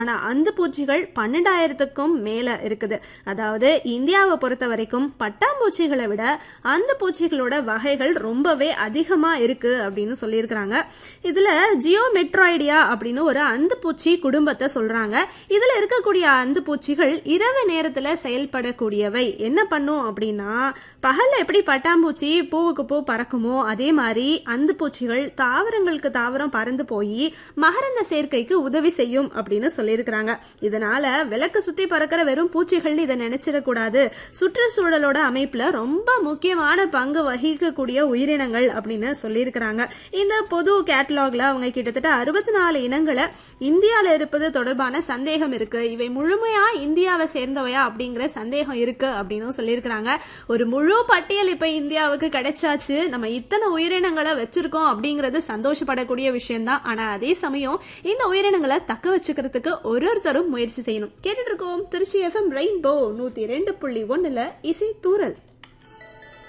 ஆனா அந்த பூச்சிகள் பன்னெண்டாயிரத்துக்கும் மேல இருக்குது அதாவது இந்தியாவை பொறுத்த வரைக்கும் பட்டாம்பூச்சிகளை விட அந்த பூச்சிகளோட வகைகள் ரொம்பவே அதிகமா இருக்கு அப்படின்னு சொல்லியிருக்கிறாங்க இதுல ஜியோமெட்ராய்டியா அப்படின்னு ஒரு அந்து பூச்சி குடும்பத்தை சொல்றாங்க இதுல இருக்கக்கூடிய அந்து பூச்சிகள் இரவு நேரத்துல செயல்படக்கூடியவை என்ன பண்ணும் அப்படின்னா பகல்ல எப்படி பட்டாம்பூச்சி பூவுக்கு பூ பறக்குமோ அதே மாதிரி அந்து பூச்சிகள் தாவரங்களுக்கு தாவரம் பறந்து போய் மகரந்த சேர்க்கைக்கு உதவி செய்யும் அப்படின்னு சொல்லியிருக்கிறாங்க இதனால விளக்கு சுத்தி பறக்கிற வெறும் பூச்சிகள்னு இதை நினைச்சிடக்கூடாது சுற்றுச்சூழலோட அமைப்புல ரொம்ப முக்கியமான பங்கு வகிக்கக்கூடிய உயிரினங்கள் அப்படின்னு சொல்லியிருக்கிறாங்க இந்த பொது கேட்டலாக்ல அவங்க கிட்டத்தட்ட அறுபத்தி நாலு இனங்களை இந்தியால இருப்பது தொடர்பான சந்தேகம் இருக்கு இவை முழுமையா இந்தியாவை சேர்ந்தவையா அப்படிங்கிற சந்தேகம் இருக்கு அப்படின்னு சொல்லியிருக்கிறாங்க ஒரு முழு பட்டியல் இப்ப இந்தியாவுக்கு கிடைச்சாச்சு நம்ம இத்தனை உயிரினங்களை வச்சிருக்கோம் அப்படிங்கிறது சந்தோஷப்படக்கூடிய விஷயம்தான் ஆனா அதே சமயம் இந்த உயிரினங்களை தக்க வச்சுக்கிறதுக்கு ஒரு ஒருத்தரும் முயற்சி செய்யணும் கேட்டுட்டு இருக்கோம் திருச்சி எஃப்எம் ரெயின்போ நூத்தி ரெண்டு புள்ளி ஒண்ணுல இசை தூரல்